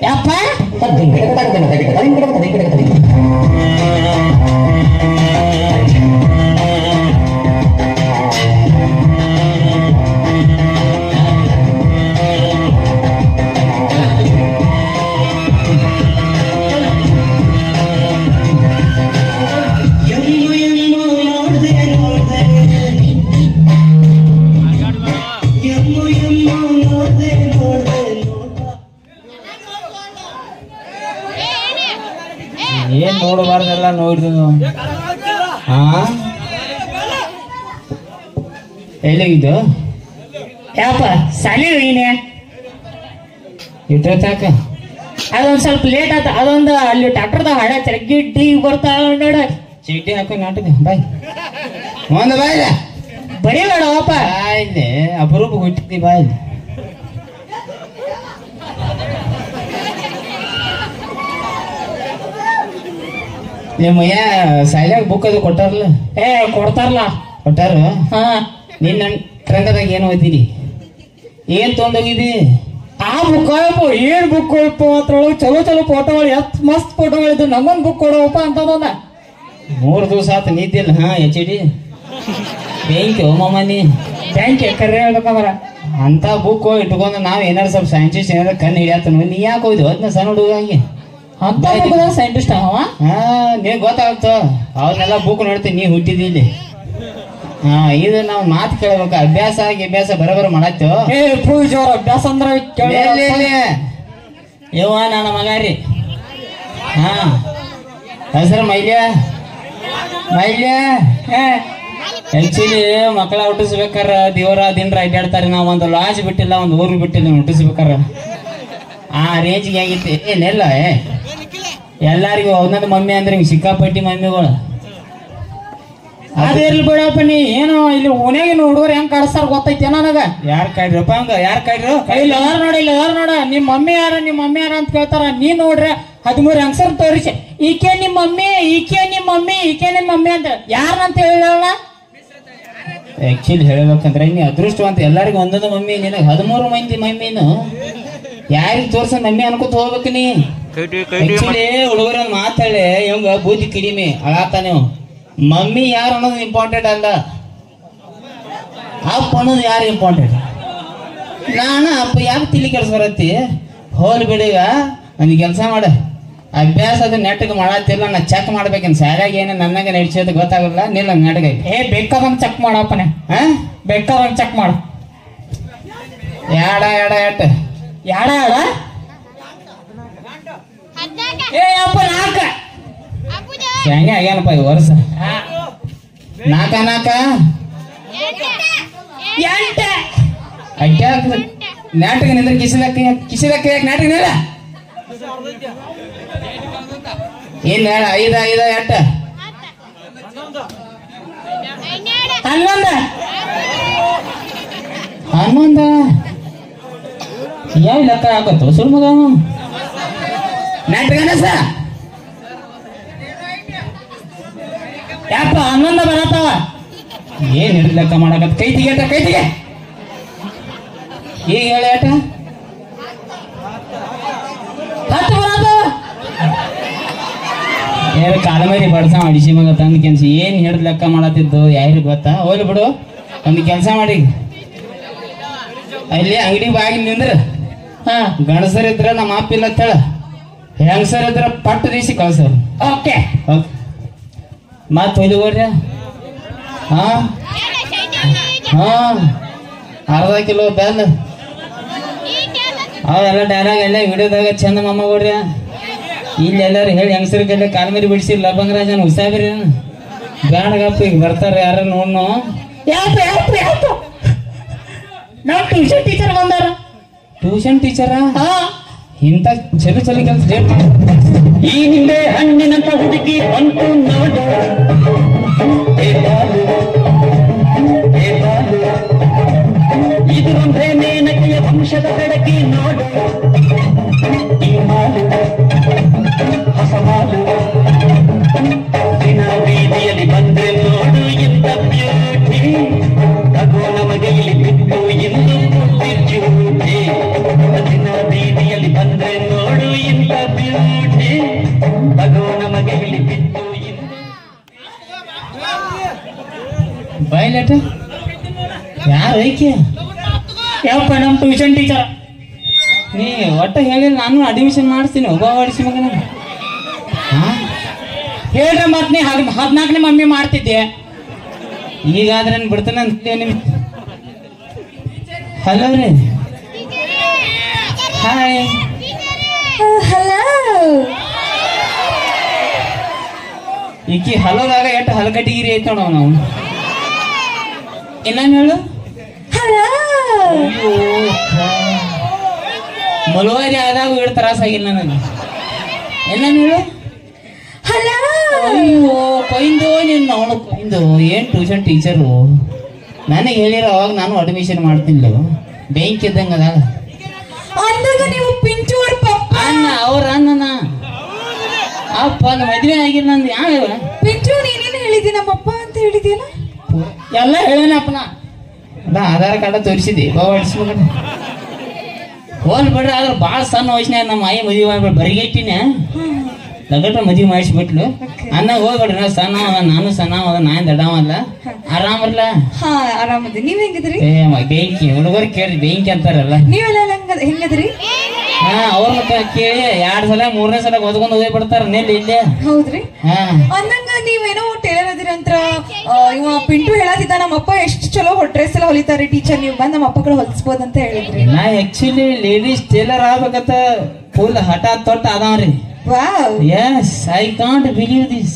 ಯಪ್ಪ ಏನ್ ನೋಡಬಾರ್ದೆಲ್ಲ ನೋಡಿದ್ನು ಹಾ ಎಲ್ಲಿಗಿದ್ದು ಯಪ್ಪ ಸಾಲಿ ಹೋಗಿನಿ ಇಟ್ಟೋತಾಕ ಅದೊಂದ್ ಸ್ವಲ್ಪ ಲೇಟ್ ಆತ ಅದೊಂದು ಅಲ್ಲಿ ಟ್ರಾಕ್ಟರ್ದಾಗ ಹಡ ಗಿಡ್ಡಿ ಬರ್ತಾವ ನೋಡ ಚೀಟಿ ಹಾಕೋ ನಾಟಕ ಬಾಯ್ ಒಂದು ಬಾಯ್ಲ ಬರೀ ಬೇಡವಪ್ಪ ಬಾಯ್ಲೆ ಅಪರೂಪ ಹುಟ್ಟಿದ್ದಿ ಬಾಯ್ಲೆ ನಿಮ್ಮಯ್ಯ ಸಾಲ್ಯಾಗ ಬುಕ್ ಅದು ಕೊಟ್ಟಾರಲ್ಲ ಏ ಕೊಡ್ತಾರಲ್ಲ ಕೊಟ್ಟಾರ ಹಾ ನಿನ್ನ ನನ್ನ ಟ್ರಂಕದಾಗ ಏನು ಓದಿರಿ ಏನ್ ತೊಗೊಂಡೋಗಿದಿ ಆ ಬುಕ್ ಏನ್ ಬುಕ್ ಅದ್ರೊಳಗೆ ಚಲೋ ಚಲೋ ಫೋಟೋಗಳು ಎಷ್ಟ್ ಮಸ್ತ್ ಫೋಟೋಗಳು ಇದ್ದು ನಮ್ಮೊಂದ್ ಬುಕ್ ಕೊಡವಪ್ಪ ಅಂತದೊಂದ ಮೂರು ದಿವಸ ಆತ ನಿದ್ದಿಲ್ಲ ಹಾ ಎಚ್ ಡಿ ಬೆಂಕಿ ಓಮಮ್ಮ ನೀ ಬ್ಯಾಂಕ್ ಕರೆ ಹೇಳ್ಬೇಕಂದ್ರ ಅಂತ ಬುಕ್ ಇಟ್ಕೊಂಡು ನಾವ್ ಏನಾರು ಸ್ವಲ್ಪ ಸೈಂಟಿಸ್ಟ್ ಏನಾರ ಕಣ್ಣು ಹಿಡಿಯತ್ತನ ನೀ ಯಾಕೆ ಹೋಯ್ದು ಅದನ್ನ ಸಣ್ಣ ಹುಡುಗ ಹಂಗೆ ಅಂತ ಸೈಂಟಿಸ್ಟ್ ಅವ ಹಾ ನೀ ಗೊತ್ತಾಗ್ತೋ ಅವನ್ನೆಲ್ಲ ಬುಕ್ ನೋಡ್ತೀನಿ ನೀ ಹುಟ್ಟಿದಿ ಇಲ್ಲಿ ಹಾ ಇದು ನಾವು ಮಾತು ಕೇಳ್ಬೇಕು ಅಭ್ಯಾಸ ಆಗಿ ಅಭ್ಯಾಸ ಬರೋಬರ ಮಾಡತ್ತೋ ಏ ಫುಲ್ ಜೋರ್ ಅಭ್ಯಾಸ ಅಂದ್ರ ಯವ್ವ ನನ್ನ ಮಗ ರೀ ಹಾ ಹೆಸರು ಮೈಲ್ಯ ಮೈಲ್ಯ ಆಕ್ಚುಲಿ ಮಕ್ಕಳ ಹುಟ್ಟಿಸ್ಬೇಕಾರ ದೇವರ ದಿನರ ಅಡ್ಡಾಡ್ತಾರೆ ನಾವು ಒಂದು ಲಾಜ್ ಬಿಟ್ಟಿಲ್ಲ ಒಂದು ಊರು ಬಿಟ್ಟಿಲ್ಲ ಹುಟ್ಟಿಸ್ಬೇಕಾರ ಆ ರೇಂಜ್ಗೆ ಆಗೈತಿ ಏನೆಲ್ಲ ಏ ಎಲ್ಲಾರಿಗೂ ಒಂದೊಂದು ಮಮ್ಮಿ ಅಂದ್ರೆ ಹಿಂಗ್ ಸಿಕ್ಕಾಪಟ್ಟಿ ಮಮ್ಮಿಗಳು ಅದಿರ್ಲಿ ಬಿಡಪ್ಪ ನೀ ಏನು ಇಲ್ಲಿ ಓಣ್ಯಾಗಿನ ಹುಡುಗರು ಹೆಂಗ್ ಕಳಿಸ್ತಾರ ಗೊತ್ತೈತೆ ನನಗ ಯಾರ್ ಕಾಯ್ರಪ್ಪ ಹಂಗ ಯಾರ್ ಕಾಯ್ರು ಇಲ್ಲಿ ಅದಾರ ನೋಡ ಇಲ್ಲಿ ಅದಾರ ನೋಡ ನಿಮ್ ಮಮ್ಮಿ ಯಾರ ನಿಮ್ ಮಮ್ಮಿ ಯಾರ ಅಂತ ಕೇಳ್ತಾರ ನೀ ನೋಡ್ರೆ ಹದಿಮೂರು ಹೆಂಗಸರ್ ತೋರಿಸಿ ಈಕೆ ನಿಮ್ ಮಮ್ಮಿ ಈಕೆ ನಿಮ್ ಮಮ್ಮಿ ಈಕೆ ನಿಮ್ ಮಮ್ಮಿ ಅಂತ ಯಾರನ್ನಂತ ಹೇಳಿದವಳ ಆಕ್ಚುಲಿ ಹೇಳ್ಬೇಕಂದ್ರೆ ನೀ ಅದೃಷ್ಟವಂತ ಎಲ್ಲರಿಗೂ ಒಂದೊಂದು ಮಮ್ಮಿ ನಿನಗೆ ಹದಿಮೂರು ಮಂದಿ ಮಮ್ಮಿನು ಯಾರಿಗೆ ತೋರ್ಸ ಮಮ್ಮಿ ಅನ್ಕೋತ ಹೋಗ್ಬೇಕು ನೀ ಆಕ್ಚುಲಿ ಹುಡುಗರ ಮಾತಾಡಿ ಇವಂಗ ಬುದ್ಧಿ ಕಡಿಮೆ ಅಳಾತ ನೀವು ಮಮ್ಮಿ ಯಾರು ಅನ್ನೋದು ಇಂಪಾರ್ಟೆಂಟ್ ಅಲ್ಲ ಅಪ್ಪ ಅನ್ನೋದು ಯಾರು ಇಂಪಾರ್ಟೆಂಟ್ ನಾನ ಅಪ್ಪ ಯಾಕೆ ತಿಳಿ ಕೆಲಸ ಬರತ್ತಿ ಹೋಲ್ ಬಿಡೀಗ ನನಗೆ ಕೆಲಸ ಮಾಡ ಅಭ್ಯಾಸ ಅದು ನೆಟ್ಟಗೆ ಮಾಡತ್ತಿಲ್ಲ ನಾ ಚೆಕ್ ಮಾಡ್ಬೇಕೇನು ಸ್ಯಾರ್ಯಾಗ ಏನು ನನಗೆ ನಡ್ಸೋದು ಗೊತ್ತಾಗಲ್ಲ ನಿಲ್ಲ ನೆಟ್ಟಗೆ ಏ ಬೇಕಾದಂಗ್ ಚೆಕ್ ಮಾಡಪ್ಪನೆ ಹಾ ಬೇಕಾದಂಗ್ ಚೆಕ್ ಮಾಡು ಯಾಡ ಯಾಡ ಎಟ್ ಯಾಡ ಯಾಡ ಏ ಅಪ್ಪ ನಾಲ್ಕ ಹೆಂಗೆ ಆಗ್ಯಾನಪ್ಪ ಈ ವರ್ಷ ನಾಕ ನಾಕ ಎಂಟ ಅಡ್ಯಾಕ ನಾಟಕ ನಿಂದ್ರೆ ಕಿಸಿದಕ್ಕ ಕಿಸಿದಕ್ಕ ಯಾಕೆ ನಾಟಕ ನಿಲ್ಲ ಇಲ್ಲ ಹೇಳ ಐದ ಐದ ಎಟ್ಟ ಹನ್ನೊಂದ ಹನ್ನೊಂದ ಯಾವ ಲೆಕ್ಕ ಹಾಕತ್ತು ಸುಳ್ಳು ಮಗ ಅವ್ನು. ನಾಟಕ ಅನಸ ಯಾಕ ಹನ್ನೊಂದ ಬರತ್ತವ ಏನ್ ಹಿಡಿದು ಲೆಕ್ಕ ಮಾಡಕತ್ ಕೈ ತೆಗಿಯಟ ಕೈ ತೆಗೆ ಈಗ ಹೇಳ ಏಟ ಹತ್ತು ಬರತ್ತವ ಏ ಕಾಲಮೇರಿ ಬಡ್ಸ ಅಡಿಸಿ ಮಗ ತಂದು ಕೆಲ್ಸ ಏನ್ ಹಿಡಿದು ಲೆಕ್ಕ ಮಾಡತ್ತಿದ್ದು ಯಾರಿಗೆ ಗೊತ್ತಾ ಹೋಗ್ಲಿ ಬಿಡು ಒಂದು ಕೆಲಸ ಮಾಡಿ ಅಲ್ಲಿ ಅಂಗಡಿ ಬಾಗಿಲು ನಿಂದ್ರ ಹಾ ಗಣಸರ್ ಇದ್ರ ನಮ್ಮ ಅಪ್ಪ ಇಲ್ಲ ಅಂತೇಳ ಹೆಂಗಸರ್ ಇದ್ರ ಪಟ್ಟು ದೀಸಿ ಕಳ್ಸರ್ ಓಕೆ ಮತ್ ಹೊಯ್ದು ಹೋಗ್ರಿ ಹಾ ಹಾ ಅರ್ಧ ಕಿಲೋ ಬೆಲ್ಲ ಅವೆಲ್ಲ ಡೈಲಾಗ್ ಎಲ್ಲ ವಿಡಿಯೋದಾಗ ಚಂದ ಮಮ್ಮ ಕೊಡ್ರಿ ಇಲ್ಲಿ ಎಲ್ಲರೂ ಹೇಳಿ ಹೆಂಗಸರಿಗೆಲ್ಲ ಕಾಲ್ ಮೇಲೆ ಬಿಡಿಸಿ ಲಬಂಗರಾಜನ್ ಹುಸಾಬಿರಿ ಬ್ಯಾಡಗಪ್ಪ ಈಗ ಬರ್ತಾರ ಯಾರ ನೋಡ್ನು ಯಾಪ ಯಾಪ ಯಾಪ ನಾವು ಟ್ಯೂಷನ್ ಟೀಚರ್ ಬಂದಾರ ಟ್ಯೂಷನ್ ಟೀಚರ ಹಾ ಇಂಥ ಚಲಿ ಚಲಿ ಕೆಲಸ ಈ ಹಿಂದೆ ಹಣ್ಣಿನಂತ ಹುಡುಗಿ ಬಂತು ನೋಡು ಏ ಬಾಲು, ಏ ಬಾಲು. ಇದು ಒಂದೇ ಮೇನಕೆಯ ವಂಶದ ಬೆಳಕಿ ನೋಡು ಈ ಮಾಲು ಹೊಸ ಮಾಲು ದಿನ ಬೀದಿಯಲ್ಲಿ ಬಂದ್ರೆ ನೋಡು ಎಂತ ಬ್ಯೂಟಿ ತಗೋ ನಮಗೆ ಇಲ್ಲಿ ಬಿಟ್ಟು ಎಂದು ಡ್ಯೂಟಿ ದಿನ ಬೀದಿಯಲ್ಲಿ ಬಂದ್ರೆ ನೋಡು ಅದು ನಮಗೆ ಇಲ್ಲಿ ಬಿತ್ತು ಇನ್ನು ಬಯಲಟ ಯಾರು ಐಕೆ ಯಪ್ಪ ನಮ್ ಟ್ಯೂಷನ್ ಟೀಚರ್ ನೀ ಒಟ್ಟ ಹೇಳಿಲ್ಲ ನಾನು ಅಡ್ಮಿಷನ್ ಮಾಡಿಸ್ತೀನಿ ಒಬ್ಬ ಹೊಡಿಸಿ ಮಗನ ಹಾ ಹೇಳ್ರಿ ಮತ್ ನೀ ಹದ್ ಹದ್ನಾಲ್ಕನೇ ಮಮ್ಮಿ ಮಾಡ್ತಿದ್ದೆ ಈಗಾದ್ರೆ ಬಿಡ್ತಾನೆ ಅಂತ ನಿಮ್ ಹಲೋ ರೀ ಹಾಯ್ ಹಲೋ ಈಕಿ ಹಲೋದಾಗ ಎಷ್ಟು ಹಲಕಟ್ಟಿಗಿರಿ ಐತ್ ನೋಡವ್ ನಾವು ಇನ್ನೇನು ಹೇಳು ಹಲೋ ಅಯ್ಯೋ ಮುಳುವಾರಿ ಆದಾಗ ಇಡ್ ತ್ರಾಸ ಆಗಿಲ್ಲ ನನಗೆ ಇನ್ನೇನು ಹೇಳು ಹಲೋ ಅಯ್ಯೋ ಕೊಯ್ದು ನಿನ್ನ ಅವನು ಕೊಯ್ದು ಏನ್ ಟ್ಯೂಷನ್ ಟೀಚರು ನನಗೆ ಹೇಳಿರೋ ಅವಾಗ ನಾನು ಅಡ್ಮಿಷನ್ ಮಾಡ್ತಿಲ್ಲ ಬೆಂಕಿ ಇದ್ದಂಗ ಅದ ಅಂದಾಗ ನೀವು ಪಿಂಟು ಅವ್ರ ಪಪ್ಪ ಅಣ್ಣ ಅವ್ರ ಅಣ್ಣನ ಅಪ್ಪ ಅದು ಮದ್ವೆ ಆಗಿಲ್ಲ ನಂದು ಯಾವ ಪಿಂಟು ನೀನೇನು ಹೇಳಿದಿ ನಮ್ಮಪ್ಪ ಅಂತ ಹೇಳಿದ್ಯಲ್ಲ ಎಲ್ಲ ಹೇಳೇನಪ್ಪನ ನಾ ಆಧಾರ್ ಕಾರ್ಡ್ ತೋರಿಸಿದೆ ಬಾವ ಅಡಿಸ್ಬೇಕು ಹೋಲ್ ಬಿಡ್ರಿ ಆದ್ರೆ ಭಾಳ ಸಣ್ಣ ವಯಸ್ಸಿನಾಗ ನಮ್ಮ ಆಯಿ ಮದುವೆ ಮಾಡ್ಬಿಟ್ಟು ಬರಿಗೆಟ್ಟಿನ ಲಗಟ ಮದುವೆ ಮಾಡಿಸ್ಬಿಟ್ಲು ಅನ್ನ ಹೋಗ್ಬೇಡ್ರಿ ನಾ ಸಣ್ಣ ಅದ ನಾನು ಸಣ್ಣ ಅದ ನಾನು ದಡವಲ್ಲ ಆರಾಮಲ್ಲ ಹಾ ಆರಾಮದಿ ನೀವ್ ಹೆಂಗಿದ್ರಿ ಏ ಮ- ಬೆಂಕಿ ಹುಡುಗರು ಕೇಳಿ ಬೆಂಕಿ ಅಂತಾರಲ್ಲ ನೀವೆಲ್ಲ ಹೆಂಗ ಹೆಂಗದ್ರಿ ಹಾ ಅವ್ರನ್ನ ಕೇಳಿ ಎರಡ್ ಸಲ ಮೂರನೇ ಸಲ ಓದ್ಕೊಂಡು ಹೋಗಿ ಬಿಡ್ತಾರ ನೆಲ್ಲಿ ಇಲ್ಲೇ ಹೌದ್ರಿ ಹಾ ಅಂದಂಗ ನೀವೇನೋ ಟೇಲರ್ ಅದಿರಿ ಅಂತ ಆ, ಇವ ಪಿಂಟು ಹೇಳತ್ತಿದ್ದ ನಮ್ಮಪ್ಪ ಎಷ್ಟು ಚಲೋ ಡ್ರೆಸ್ ಎಲ್ಲ ಹೊಲಿತಾರೆ ಟೀಚರ್ ನೀವು ಬಂದ್ ನಮ್ಮ ಅಪ್ಪಗಳು ಹೊಲಿಸ್ಬೋದ್ ಅಂತ ಹೇಳಿದ್ರಿ ನಾ ಆಕ್ಚುಲಿ ಲೇಡೀಸ್ ಟೇಲರ್ ಆಗ್ಬೇಕಂತ ಫುಲ್ ಹಠ ತೊಟ್ಟ ಅದಾವ್ರಿ wow yes I can't believe this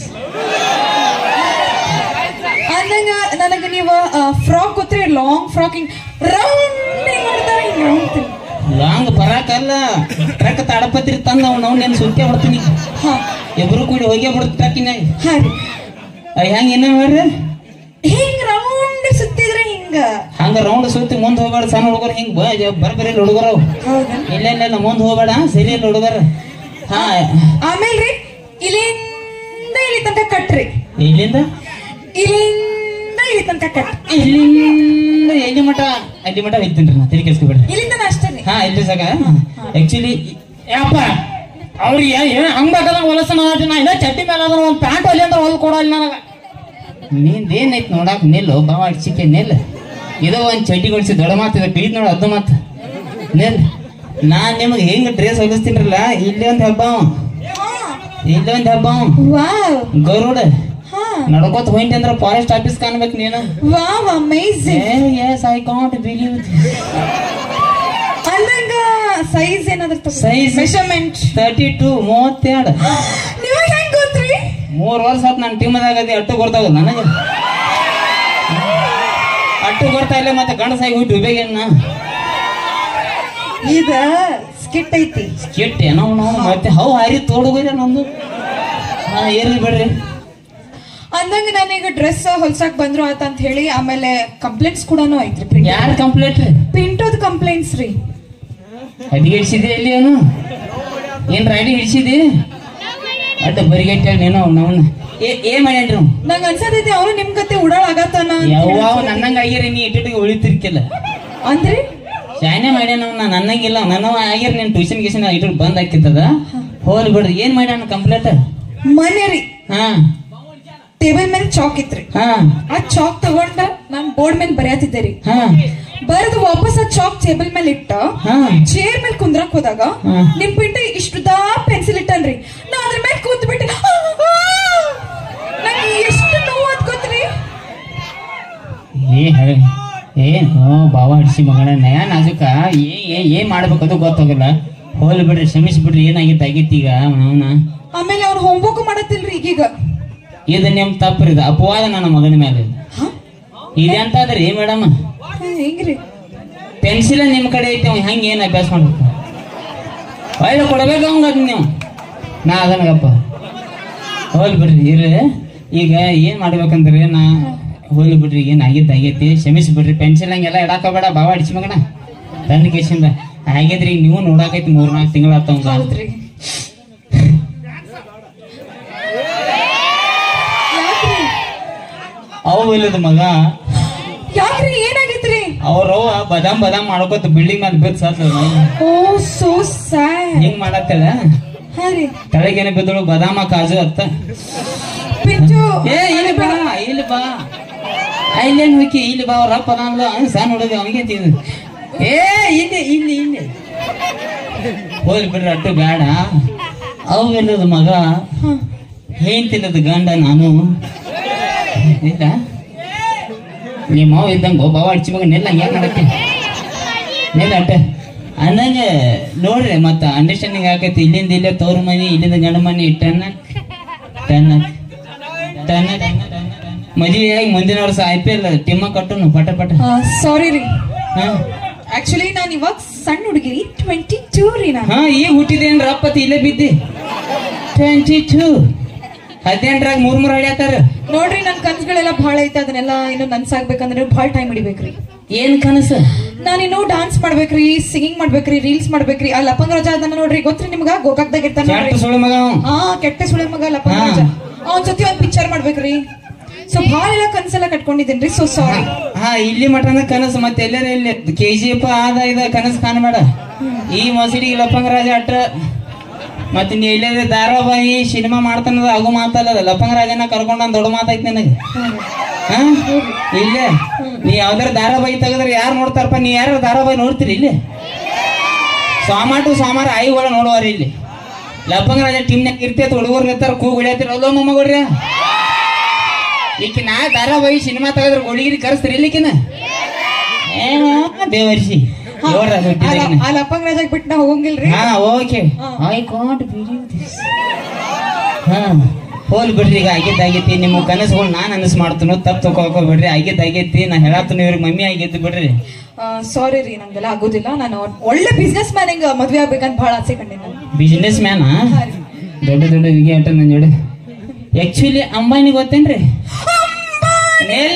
ಅಂದಂಗ ನನಗೆ ನೀವು ಫ್ರಾಕ್ ಗೊತ್ತ್ರಿ ಲಾಂಗ್ ಫ್ರಾಕ್ ಹಿಂಗ್ ರೌಂಡ್ ಮಾಡ್ತಾರೆ ಹಿಂಗ್ round. ಲಾಂಗ್ ಬರಾಕಲ್ಲ ಟ್ರಕ್ ತಾಡಪತ್ರಿ ತಂದ ಅವ್ನು ಅವ್ನು నేను ಸುತ್ತೆ ಬಿಡ್ತೀನಿ ಹಾ ಇಬ್ರು ಕೂಡಿ ಹೋಗೇ ಬಿಡ್ತು ಟ್ರಕ್ಕಿನಾಗ ಹಾ ರೀ ಹೆಂಗ ಇನ್ನ ಮಾಡ್ರಿ ಹಿಂಗ್ ರೌಂಡ್ ಸುತ್ತಿದ್ರೆ ಹಿಂಗ ಹಂಗ ರೌಂಡ್ ಸುತ್ತಿ ಮುಂದ್ ಹೋಗ್ಬೇಡ ಸಣ್ಣ ಹುಡುಗರು ಹಿಂಗ್ ಬರ್ಬರಿ ಹುಡುಗರು ಹೌದಾ ಇಲ್ಲ ಇಲ್ಲ ಇಲ್ಲ ಮುಂದ್ ಹೋಗ್ಬೇಡ ಸರಿ ಇಲ್ಲ ಹುಡುಗರು ಹಾ ಆಮೇಲೆ ರೀ ಇಲ್ಲಿಂದ ಇಲ್ಲಿ ತನಕ ಕಟ್ರಿ ಇಲ್ಲಿಂದ ಇಲ್ಲಿಂದ ಇಲ್ಲಿ ತನಕ ಕಟ್ ಇಲ್ಲಿಂದ ಎಲ್ಲಿ ಮಠ ಅಲ್ಲಿ ಮಠ ಹೋಗ್ತೀನಿ ನಾ ತಿರುಗಿ ಕೆಲ್ಸ್ಕೊಬೇಡ್ರಿ ಇಲ್ಲಿಂದ ಅಷ್ಟೇ ರೀ ಹಾ ಇಲ್ಲಿ ಸಾಕ ಆಕ್ಚುಲಿ ಯಪ್ಪ ಅವ್ರಿಗೆ ಏನ್ ಹಂಗ್ ಬೇಕಾದಂಗ ಹೊಲಸನ ನಾ ಇಲ್ಲ ಚಡ್ಡಿ ಮೇಲೆ ಅದನ್ನ ಒಂದ್ ಪ್ಯಾಂಟ್ ಹೊಲಿ ಅಂತ ಹೊಲ್ ಕೊಡಲ್ಲ ನನಗ ನಿಂದೇನೈತ್ ನೋಡಾಕ್ ನಿಲ್ಲು ಬಾವ ಅಡ್ಸಿಕೆ ನಿಲ್ ಇದು ಒಂದ್ ಚಡ್ಡಿ ಕೊಡ್ಸಿ ದೊಡ್ಡ ಮಾತಿದೆ ಪ್ಲೀಸ್ ನೋಡು ಅದ್ದು ಮಾತು ನಿಲ್ ನಾನ್ ನಿಮಗೆ ಹೆಂಗ್ ಡ್ರೆಸ್ ಹೊಲಿಸ್ತೀನಲ್ಲ ಇಲ್ಲಿ ಒಂದ್ ಹಬ್ಬ ಅವ. ಇಲ್ಲಿ ಒಂದ್ ಹಬ್ಬ ಅವ. ವಾವ್ ಗರುಡ ಹಾ ನಡ್ಕೋತ ಹೋಯ್ತಿ ಅಂದ್ರ ಫಾರೆಸ್ಟ್ ಆಫೀಸ್ ಕಾಣ್ಬೇಕು ನೀನು wow amazing yes I can't believe ಅಂದಂಗ ಸೈಜ್ ಏನಾದ್ರು Size? ಮೆಷರ್ಮೆಂಟ್ ತರ್ಟಿ ಟು ಮೂವತ್ತೆರಡು ನಿಮಗೆ ಹೆಂಗ್ ಗೊತ್ತ್ರಿ ಮೂರ್ ವರ್ಷ ಆತ್ ನನ್ನ ಟೀಮದಾಗ ಅದಿ ಅಟ್ಟು ಗೊತ್ತಾಗ ನನಗೆ ಅಟ್ಟು ಗೊತ್ತಾ ಇಲ್ಲ ಮತ್ತೆ ಗಂಡಸಾಗಿ ಹೋಗಿ ಡುಬೇಗೇನ ಇದ ಸ್ಕಿಟ್ ಐತಿ ಕೆಟ್ಟ ಏನೋ ನಾವು ಮತ್ತೆ ಹೌ ಹಾರಿ ತೋಡುಗೋಯ್ರ ನಮ್ದು ಹಾ ಇರ್ಲಿ ಬಿಡ್ರಿ ಅಂದಂಗ ನಾನೀಗ ಡ್ರೆಸ್ ಹೊಲ್ಸಕ್ ಬಂದ್ರು ಆತ ಅಂತ ಹೇಳಿ ಆಮೇಲೆ ಕಂಪ್ಲೇಂಟ್ಸ್ ಕೂಡ ಐತ್ರಿ ಯಾರ ಕಂಪ್ಲೇಂಟ್ ರೀ ಪಿಂಟೋದ್ ಕಂಪ್ಲೇಂಟ್ಸ್ ರೀ ಅದಿಗೆ ಹಿಡ್ಸಿದೆ ಎಲ್ಲಿ ಏನು ಏನ್ ರೈಡಿ ಹಿಡ್ಸಿದಿ ಅಡ್ಡ ಬರಿಗಟ್ಟ ನೀನು ಅವನವನ್ನ ಏ ಏ ಮಾಡ್ಯಾನ್ರಿ ಅವ್ನು? ನಂಗ ಅನ್ಸತೈತಿ ಅವನು ನಿಮ್ ಗತೆ ಉಡಾಳ್ ಆಗತ್ತಾನ ಅಂತ ಹೇಳಿ ಯಾವ ಅನ್ಸತೈತಿ. ನನ್ನಂಗ ಆಗಿರಿ ನೀ ಇಟ್ಟಿಟ್ಟಿಗೆ ಉಳಿತಿರ್ಕಿಲ್ಲ ಅಂದ್ರಿ ಶಾನೆ ಮಾಡ್ಯಾನ ಅವ್ನ ನನ್ನಂಗಿಲ್ಲ ನನ್ನವ ಆಗಿರ್ ನೀನ್ ಟ್ಯೂಷನ್ ಗೀಷನ್ ಇಟ್ಟು ಬಂದ್ ಹಾಕಿತ್ತದ ಹೋಲ್ ಬಿಡ್ರಿ ಏನ್ ಮಾಡ್ಯಾನ ಕಂಪ್ಲೇಂಟ್ ಮನೆ ರೀ ಹಾ ಟೇಬಲ್ ಮೇಲೆ ಚಾಕ್ ಇತ್ರಿ ಹಾ ಆ ಚಾಕ್ ತಗೊಂಡ ನಾನ್ ಬೋರ್ಡ್ ಮೇಲೆ ಬರೆಯತಿದ್ದೆ ರೀ ಹಾ ಬರೆದು ವಾಪಸ್ ಆ ಚಾಕ್ ಟೇಬಲ್ ಮೇಲೆ ಇಟ್ಟ ಹಾ ಚೇರ್ ಮೇಲೆ ಕುಂದ್ರಕ್ ಹೋದಾಗ ಹಾ. ನಿಮ್ ಪಿಂಟ ಇಷ್ಟುದಾ ಪೆನ್ಸಿಲ್ ಇಟ್ಟನ್ರಿ ನಾ ಅದ್ರ ಮೇಲೆ ಕೂತ್ ಬಿಟ್ಟೆ ನಂಗೆ ಎಷ್ಟು ನೋವು ಅದ್ ಗೊತ್ತ್ರಿ ಏ ಹೇಳಿ ಏನ್ ಹ್ಞೂ ಬಾವ ಹಡ್ಸಿ ಮಗನ ನಯ ನಾಜುಕ ಏ ಏ ಏನ್ ಮಾಡ್ಬೇಕು ಅದು ಗೊತ್ತಾಗಲ್ಲ ಹೋಲ್ ಬಿಡ್ರಿ ಕ್ಷಮಿಸಿ ಬಿಡ್ರಿ ಏನಾಗಿತ್ತು ಆಗಿತ್ತು ಈಗ ಅವನ ಆಮೇಲೆ ಅವ್ನು ಹೋಮ್ವರ್ಕ್ ಮಾಡತ್ತಿಲ್ರಿ ಈಗೀಗ ಇದು ನಿಮ್ ತಪ್ಪ್ರಿ ಇದು ಅಪವಾದ ನನ್ನ ಮಗನ ಮೇಲೆ ಹ? ಇದೆಂತಾದ್ರಿ ಮೇಡಮ್ ಹ, ಹೆಂಗ್ರಿ ಪೆನ್ಸಿಲ್ ನಿಮ್ ಕಡೆ ಐತೆ ಅವ ಹೆಂಗ್ ಏನ್ ಅಭ್ಯಾಸ ಮಾಡ್ಬೇಕು ಒಳ್ಳೆ ಕೊಡ್ಬೇಕು ಅವಂಗ ಅದ್ ನೀವು ನಾ ಅದನಗಪ್ಪ ಹೋಲ್ ಬಿಡ್ರಿ ಇರ್ರಿ ಈಗ ಏನ್ ಮಾಡ್ಬೇಕಂದ್ರೆ ನಾ ಹೋಲಿ ಬಿಡ್ರಿ ಏನ್ ಆಗಿದ್ದು ಆಗೈತಿ ಕ್ಷಮಿಸಿ ಬಿಡ್ರಿ ಪೆನ್ಸಿಲ್ ಹಂಗೆಲ್ಲ ಇಡಾಕೋಬೇಡ ಬಾವ ಅಡಿಸಿ ಮಗನ ತಂದ ಕೇಸಿಂದ ಆಗೈತ್ರಿ ಈಗ ನೀವು ನೋಡಾಕೈತಿ ಮೂರ್ ನಾಲ್ಕು ತಿಂಗಳ ಆತವಂಗ ಹೌದ್ರಿ ಯಾಕ್ರಿ ಅವು ಇಲ್ಲದ ಮಗ ಯಾಕ್ರಿ ಏನಾಗಿತ್ರಿ ಅವ್ರವ್ವ ಬದಾಮ್ ಬದಾಮ್ ಮಾಡ್ಕೋತ ಬಿಲ್ಡಿಂಗ್ ಮೇಲೆ ಬಿದ್ದು ಸತ್ತ ಓ ಸೋ ಸ್ಯಾಡ್ ಹಿಂಗ್ ಮಾಡತ್ತೇಳ ಹಾ ರೀ ತಳಗೇನೆ ಬಿದ್ದಳು ಬದಾಮ ಕಾಜು ಅತ್ತ ಪಿಂಚು ಏ ಇಲ್ಲಿ ಬಾ ಇಲ್ಲಿ ಬಾ ಆ, ಇಲ್ಲೇನ್ ಹೋಗಿ ಇಲ್ಲಿ ಬಾ ಅವ್ರ ಅಪ್ಪ ಅದಾನಲ್ಲ ಅವ್ನ್ ಸಣ್ಣ ಹುಡುಗ ಅವನಿಗೆ ತಿಂದು ಏ ಇಲ್ಲಿ ಇಲ್ಲಿ ಇಲ್ಲಿ ಹೋಗ್ಲಿ ಬಿಡ್ರಿ ಅಟ್ಟು ಬೇಡ ಅವೆಲ್ಲದ ಮಗ ಹೇಳ್ತಿಲ್ಲದ ಗಂಡ ನಾನು ಇಲ್ಲ ನಿಮ್ಮ ಮಾವ ಇದ್ದಂಗ ಬಾವ ಅಡ್ಚಿ ಮಗ ನೆಲ್ಲ ಏನ್ ಮಾಡಕ್ಕೆ ನೆಲ್ಲ ಅಟ್ಟ ಅಂದಂಗ ನೋಡ್ರಿ ಮತ್ತ ಅಂಡರ್ಸ್ಟ್ಯಾಂಡಿಂಗ್ ಆಕೈತಿ ಇಲ್ಲಿಂದ ಇಲ್ಲೇ ತವ್ರ ಮನಿ ಇಲ್ಲಿಂದ ಗಂಡ ಮನಿ ಟನ್ನ ಟನ್ನ ಟನ್ನ ಮದುವೆ ಆಗಿ ಮುಂದಿನ ವರ್ಷ ಐ ಪಿ ಎಲ್ ಟಿಮ್ಮ ಕಟ್ಟುನು ಪಟ ಪಟ ಸಾರಿ ರೀ ಹಾ ಆಕ್ಚುಲಿ ನಾನು ಇವಾಗ ಸಣ್ಣ ಹುಡುಗಿ ಟ್ವೆಂಟಿ ಟೂ ರೀ ನಾನು ಹಾ ಈಗ ಹುಟ್ಟಿದೇನ್ರ ಅಪ್ಪತಿ ಇಲ್ಲೇ ಬಿದ್ದಿ ಟ್ವೆಂಟಿ ಟೂ ಹದಿನೆಂಟರಾಗ ಮೂರ್ ಮೂರ್ ಹಡ್ಯಾತಾರ ನೋಡ್ರಿ ನನ್ ಕನ್ಸುಗಳೆಲ್ಲ ಭಾಳ ಐತೆ ಅದನ್ನೆಲ್ಲ ಇನ್ನು ನನ್ಸಾಗ್ಬೇಕಂದ್ರೆ ಭಾಳ ಟೈಮ್ ಹಿಡಿಬೇಕ್ರಿ ಏನ್ ಕನಸು ನಾನಿನ್ನು ಡಾನ್ಸ್ ಮಾಡ್ಬೇಕ್ರಿ ಸಿಂಗಿಂಗ್ ಮಾಡ್ಬೇಕ್ರಿ ರೀಲ್ಸ್ ಮಾಡ್ಬೇಕ್ರಿ ಆ ಲಪಂಗ ರಾಜ ಅದನ್ನ ನೋಡ್ರಿ ಗೊತ್ತ್ರಿ ನಿಮ್ಗ ಗೋಕಾಕ್ದಾಗ ಇರ್ತಾನ ಚಾಟ್ ನೋಡ್ರಿ ಸುಳ್ಳು ಮಗ ಅವ. ಹಾ ಕೆಟ್ಟ ಸುಳೆ ಮಗ ಲಪಂಗ ಹಾ. ರಾಜ ಅವನ್ ಜೊತೆ ಒಂದ್ ಪಿಕ್ಚರ್ ಮಾಡ್ಬೇಕ್ರಿ ಸೊ ಭಾಳ ಎಲ್ಲ ಕನ್ಸೆಲ್ಲ ಕಟ್ಕೊಂಡಿದ್ದೇನ್ರಿ ಸೊ ಸಾರಿ ಹಾ ಇಲ್ಲಿ ಮಟನ ಕನಸು ಮತ್ತೆ ಎಲ್ಲಾರ ಇಲ್ಲಿ ಕೆ ಜಿ ಎಫ್ ಆದ ಇದ ಕನಸು ಕಾಣಬೇಡ ಈ ಮಸೀದಿಗೆ ಲಪ್ಪಂಗ ರಾಜ ಅಟ್ಟ ಮತ್ತೆ ನೀ ಎಲ್ಲೇ ಧಾರಾವಾಹಿ ಸಿನಿಮಾ ಮಾಡ್ತಾನದ ಆಗು ಮಾತಲ್ಲ ಲಪ್ಪಂಗ ರಾಜನ ಕರ್ಕೊಂಡ ದೊಡ್ಡ ಮಾತೈತಿ ನಿನಗೆ ಹಾ ಇಲ್ಲೇ ನೀ ಯಾವ್ದಾರ ಧಾರಾವಾಹಿ ತೆಗದ್ರೆ ಯಾರು ನೋಡ್ತಾರಪ್ಪ ನೀ ಯಾರು ಧಾರಾವಾಹಿ ನೋಡ್ತೀರಿ ಇಲ್ಲಿ ಸೋಮಾರ ಟು ಸೋಮಾರ ಐ ಒಳ ನೋಡುವಾರ ಇಲ್ಲಿ ಲಪ್ಪಂಗ ರಾಜ ಟೀಮ್ನಾಗ ಇರ್ತೈತೆ ಹುಡುಗರು ನಿಂತಾರ ಕೂಗ್ ಹೊಡಿಯತ್ತಿರ ಅಲ್ಲೋ ಮೊಮ್ಮಗಳ್ರಿ ಈಕಿ ನಾ ಧಾರಾವಾಹಿ ಸಿನಿಮಾ ತೆಗದ್ರ ಹುಡುಗಿರಿ ಕರೆಸ್ತೀರಿ ಇಲ್ಲಿಕಿನ ಏನೋ ದೇವರ್ಸಿ ನೋಡ್ರ ಆ ಲ- ಆ ಲಪಂಗ ರಾಜಾಗ್ ಬಿಟ್ಟು ನಾ ಹೋಗಂಗಿಲ್ರಿ ಹಾ okay I can't believe this ಹಾ ಹೋಲ್ ಬಿಡ್ರಿ ಈಗ ಆಗಿದ್ದಾಗೈತಿ ನಿಮ್ಮ ಕನಸುಗಳು ನಾನ್ ಅನಸ್ ಮಾಡ್ತೀನೋ ತಪ್ಪು ತಗೋಕೋಬೇಡ್ರಿ ಆಗಿದ್ದಾಗೈತಿ ನಾ ಹೇಳತ್ತೀನಿ ಇವ್ರಿಗೆ ಮಮ್ಮಿ ಆಗೈತಿ ಬಿಡ್ರಿ ಸಾರಿ ರೀ ನಂಗೆಲ್ಲ ಆಗೋದಿಲ್ಲ ನಾನು ಒಳ್ಳೆ ಬಿಸ್ನೆಸ್ ಮ್ಯಾನ್ ಹಿಂಗ ಮದ್ವೆ ಆಗ್ಬೇಕಂತ ಭಾಳ ಆಸೆ ಕಂಡಿನಿ ನಾನು ಬಿಸ್ನೆಸ್ ಮ್ಯಾನ ಹಾ ರೀ. ದೊಡ್ಡ ದೊಡ್ಡ ವಿಗಿ ಆಟ ನನ್ ಜೋಡಿ ಆಕ್ಚುಲಿ ಅಂಬಾನಿ ಗೊತ್ತೇನ್ರಿ ನೆಲ್ಲ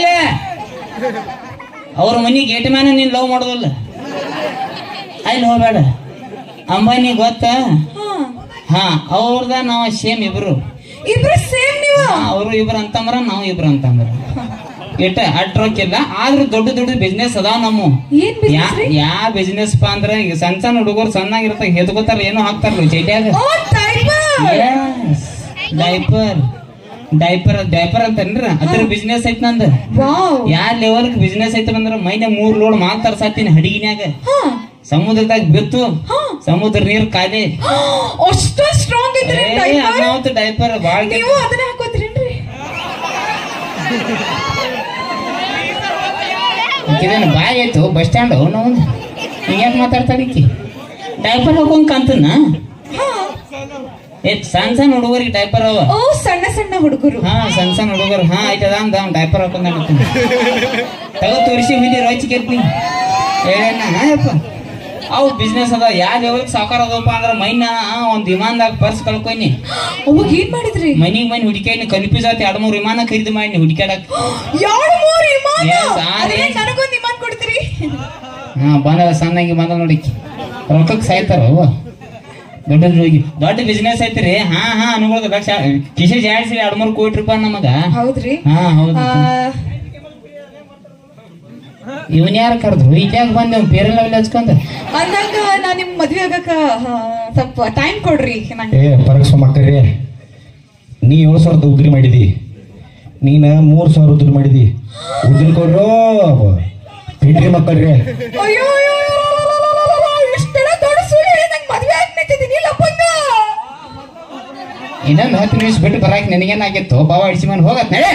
ಅವ್ರ ಮನಿ ಗೇಟ್ ಮ್ಯಾನ ನೀನ್ ಲವ್ ಮಾಡೋದಲ್ಲ ಅಲ್ಲಿ ಹೋಗ್ಬೇಡ ಅಂಬಾನಿ ಗೊತ್ತಾ ಹಾ ಹಾ ಅವ್ರದ ನಾವ್ ಸೇಮ್ ಇಬ್ರು ಇಬ್ರು ಸೇಮ್ ನೀವು ಅವರು ಇಬ್ರು ಅಂತಂದ್ರ ನಾವು ಇಬ್ರು ಅಂತಂದ್ರ ಎಟ್ಟ ಅಟ್ರೋಕಿಲ್ಲ ಆದ್ರೂ ದೊಡ್ಡ ದೊಡ್ಡ ಬಿಸ್ನೆಸ್ ಅದಾವ ನಮ್ಮ ಏನ್ business ರೀ? ಯಾ ಬಿಸ್ನೆಸ್ ಪಾ ಅಂದ್ರ ಈಗ ಸಣ್ಣ ಸಣ್ಣ ಹುಡುಗರು ಸಣ್ಣಾಗಿರ್ತಾಗ ಹೆದ್ಕೋತಾರ ಏನೋ ಹಾಕ್ತಾರ ಚೈಟ್ಯಾಗ ಓ ಟೈಪರ್ ಡೈಪರ್ ಡೈಪರ್ ಡೈಪರ್ ಅಂತನ್ರ ಅದ್ರ ಬಿಸ್ನೆಸ್ ಐತ್ ನಂದ ವಾವ್ ಯಾ ಲೆವೆಲ್ ಬಿಸ್ನೆಸ್ ಐತಿ ಅಂದ್ರ ಮೈನ ಮೂರ್ ಲೋಡ್ ಮಾಲ್ ತರ್ಸಾತೀನಿ ಹಡಗಿನ್ಯಾಗ ಹಾ ಸಮುದ್ರದಾಗ ಬಿತ್ತು ಹಾ. ಸಮುದ್ರ ನೀರ್ ಖಾಲಿ ಅಷ್ಟು ಸ್ಟ್ರಾಂಗ್ ಇದ್ರಿ ಟೈಪರ್ ಅನಾವತ್ ಡೈಪರ್ ಬಾಳ್ ನೀವು ಅದನ್ನ ಹಾಕೋತೀರೇನ್ರಿ ಇದೇನು ಬಾಯ್ ಆಯ್ತು ಬಸ್ ಸ್ಟ್ಯಾಂಡ್ ನಾವು ಹಿಂಗ್ಯಾಕ್ ಮಾತಾಡ್ತಾಡಿಕ್ಕಿ ಡೈಪರ್ ಹಾಕೊಂಡ್ ಕಾಂತನ ಹಾ ಏ ಸಣ್ಣ ಸಣ್ಣ ಹುಡುಗರಿಗೆ ಡೈಪರ್ ಅವ ಓ ಸಣ್ಣ ಸಣ್ಣ ಹುಡುಗರು ಹಾ ಸಣ್ಣ ಸಣ್ಣ ಹುಡುಗರು ಹಾ ಆಯ್ತದ ಅಂದ ಅವ್ನ್ ಡೈಪರ್ ಹಾಕೊಂಡ್ ತಗೋ ತೋರಿಸಿ ಹುಲಿ ರೋಚಿಕೆತ್ನಿ ಹೇಳಣ್ಣ ಹಾಯಪ್ಪ ಅವು ಬಿಸ್ನೆಸ್ ಅದ ಯಾವ ಲೆವೆಲ್ಗೆ ಸಾಕಾರ ಅದಪ್ಪ ಅಂದ್ರ ಮೈನ ಒಂದ್ ವಿಮಾನದಾಗ ಪರ್ಸ್ ಕಳ್ಕೊಯ್ನಿ ಅವಾಗ ಏನ್ ಮಾಡಿದ್ರಿ ಮನಿಗ್ ಮನಿ ಹುಡುಕಾಡಿ ಕನ್ಫ್ಯೂಸ್ ಆಯ್ತು ಎರಡ್ ಮೂರ್ ವಿಮಾನ ಖರೀದಿ ಮಾಡಿ ಹುಡುಕಾಡಕ್ ಎರಡು ಮೂರು ವಿಮಾನ Yes, ಆ ಅದೇ range. ನನಗೊಂದು ವಿಮಾನ ಕೊಡ್ತೀರಿ ಹಾ ಬಂದ ಸಣ್ಣಂಗಿ ಬಂದ ನೋಡಿ ರೊಕ್ಕಕ್ಕೆ ಸಾಯ್ತಾರ ಅವ ದೊಡ್ಡ ಹೋಗಿ ದೊಡ್ಡ ಬಿಸ್ನೆಸ್ ಐತ್ರಿ ಹಾ ಹಾ ಅನುಗುಳದ ಲಕ್ಷ ಕಿಶೆ ಜಾಡ್ಸಿ ಎರಡ್ ಮೂರ್ ಕೋಟಿ ರೂಪಾಯಿ ನಮಗ ಹೌದ್ರಿ ಹಾ ಹೌದು ಆ, ಇವನ್ ಯಾರು ಕರೆದ್ರು ಇದ್ಯಾಗ ಬಂದೆ ಪೇರೆಲ್ಲ ಹಚ್ಕೊಂಡ ಅಂದಂಗ ನಾ ನಿಮ್ ಮದ್ವೆ ಆಗಕ ಆ, ಸ್ವಲ್ಪ ಟೈಮ್ ಕೊಡ್ರಿ ನಂಗೆ ಏ ಪರಗಸ ಮಕ್ಕಳ್ರಿ ನೀ ಏಳು ಸಾವಿರದ ಉದ್ರಿ ಮಾಡಿದಿ ನೀನ ಮೂರ್ ಸಾವಿರ ಉದ್ರಿ ಮಾಡಿದಿ ಉದ್ರಿ ಕೊಡ್ರೋ ಬಿಡ್ರಿ ಮಕ್ಕಳ್ರಿ ಅಯ್ಯೋ ಅಯ್ಯೋ, ಅಯ್ಯೋ, ಇಷ್ಟೆಲ್ಲ ದೊಡ್ಡ ಸುಳ್ಳು ಹೇಳಿ ನಂಗೆ ಮದ್ವೆ ಆಗಿ ನಿಂತಿದ್ದೀನಿ ಲಪ್ಪಂಗ ಇನ್ನೊಂದು ಹತ್ತು ನಿಮಿಷ ಬಿಟ್ಟು ಬರಾಕ್ ನಿನಗೇನಾಗಿತ್ತು ಬಾವ ಅಡಿಸಿ ಮನೆ ಹೋಗತ್ ನಡೆ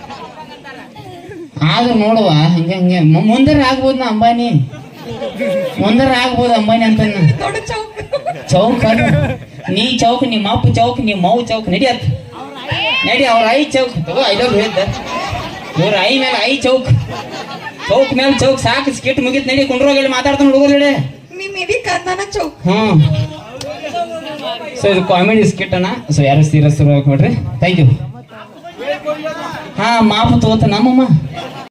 ಆದ್ರೂ ನೋಡುವ ಹಂಗೆ ಹಂಗೆ ಮು- ಮುಂದರ ಆಗ್ಬೋದು ನಾ ಅಂಬಾನಿ ಮುಂದರ ಆಗ್ಬೋದು ಅಂಬಾನಿ ಅಂತ ದೊಡ್ಡ ಚೌಕ್ ಚೌಕ್ ಅಲ್ಲ. ನೀ ಚೌಕ್ ನಿಮ್ಮ ಅಪ್ಪ ಚೌಕ್ ನಿಮ್ಮ ಮೌ ಚೌಕ್ ನಡಿಯತ್ ನಡಿ ಅವ್ರ ಐ ಚೌಕ್ ತಗೋ ಐ ಲವ್ ಹೇಳಿದ್ದ ಇವ್ರ ಐ ಮೇಲೆ ಐ ಚೌಕ್ ಚೌಕ್ ಮೇಲೆ ಚೌಕ್ ಸಾಕು ಸ್ಕಿಟ್ ಮುಗಿತ್ ನಡಿ ಕುಂಡ್ರೋಗಿ ಮಾತಾಡ್ತಾನೆ ಹುಡುಗರು ನಡಿ ನಿಮ್ ಇಡೀ ಕಂದನ ಚೌಕ್ ಹ್ಮ್ ಸೊ ಇದು ಕಾಮಿಡಿ ಸ್ಕಿಟ್ ಅನ್ನ ಸೊ ಯಾರು ಸೀರಿಯಸ್ ನೋಡ್ರಿ ಥ್ಯಾಂಕ್ ಯು ಹಾ ಮಾಪ ತಗೋತ ನಮ್ಮಮ್ಮ